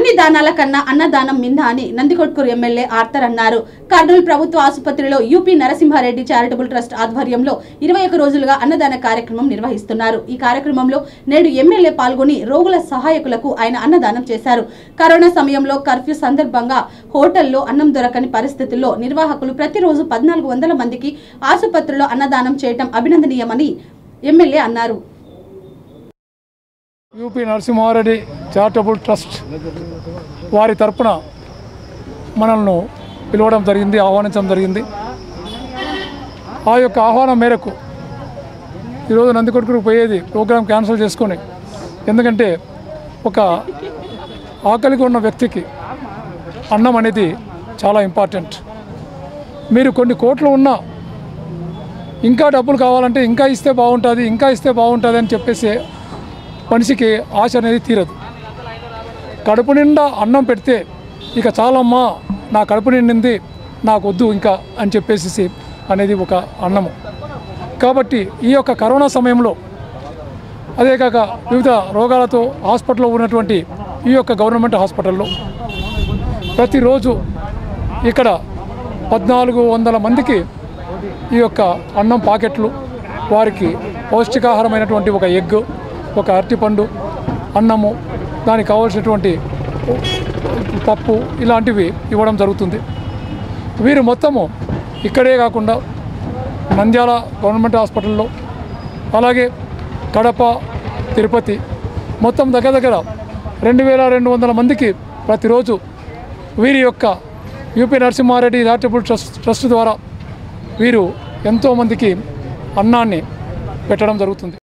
అన్ని దానాల కన్నా అన్నదానం మింద అని నందికొట్కూరు ఎమ్మెల్యే ఆర్తర్ అన్నారు కర్నూలు ప్రభుత్వ ఆసుపత్రిలో యూపీ నరసింహారెడ్డి చారిటబుల్ ట్రస్ట్ ఆధ్వర్యంలో ఇరవై ఒక రోజులుగా అన్నదాన కార్యక్రమం నిర్వహిస్తున్నారు ఈ కార్యక్రమంలో నేడు ఎమ్మెల్యే పాల్గొని రోగుల సహాయకులకు ఆయన అన్నదానం చేశారు కరోనా సమయంలో కర్ఫ్యూ సందర్భంగా హోటల్లో అన్నం దొరకని పరిస్థితుల్లో నిర్వాహకులు ప్రతిరోజు పద్నాలుగు వందల మందికి ఆసుపత్రిలో అన్నదానం చేయటం అభినందనీయమని ఎమ్మెల్యే అన్నారు యూపీ నరసింహారెడ్డి చారిటబుల్ ట్రస్ట్ వారి తరపున మనల్ని పిలవడం జరిగింది ఆహ్వానించడం జరిగింది ఆ యొక్క ఆహ్వానం మేరకు ఈరోజు నందికొట్టుకు పోయేది ప్రోగ్రాం క్యాన్సిల్ చేసుకొని ఎందుకంటే ఒక ఆకలిగా ఉన్న వ్యక్తికి అన్నం అనేది చాలా ఇంపార్టెంట్ మీరు కొన్ని కోట్లు ఉన్నా ఇంకా డబ్బులు కావాలంటే ఇంకా ఇస్తే బాగుంటుంది ఇంకా ఇస్తే బాగుంటుంది అని చెప్పేసి మనిషికి ఆశ అనేది తీరదు కడుపు నిండా అన్నం పెడితే ఇక చాలమ్మా నా కడుపు నిండింది నాకు వద్దు ఇంకా అని చెప్పేసి అనేది ఒక అన్నము కాబట్టి ఈ యొక్క కరోనా సమయంలో అదే కాక వివిధ రోగాలతో హాస్పిటల్లో ఉన్నటువంటి ఈ యొక్క గవర్నమెంట్ హాస్పిటల్లో ప్రతిరోజు ఇక్కడ పద్నాలుగు వందల మందికి ఈ యొక్క అన్నం పాకెట్లు వారికి పౌష్టికాహారమైనటువంటి ఒక ఎగ్ ఒక అరటిపండు అన్నము దానికి కావాల్సినటువంటి పప్పు ఇలాంటివి ఇవ్వడం జరుగుతుంది వీరు మొత్తము ఇక్కడే కాకుండా నంద్యాల గవర్నమెంట్ హాస్పిటల్లో అలాగే కడప తిరుపతి మొత్తం దగ్గర దగ్గర రెండు వేల రెండు వందల మందికి ప్రతిరోజు వీరి యొక్క UP Narasimha Reddy charitable trust trust ద్వారా వీరు ఎంతోమందికి అన్నాన్ని పెట్టడం జరుగుతుంది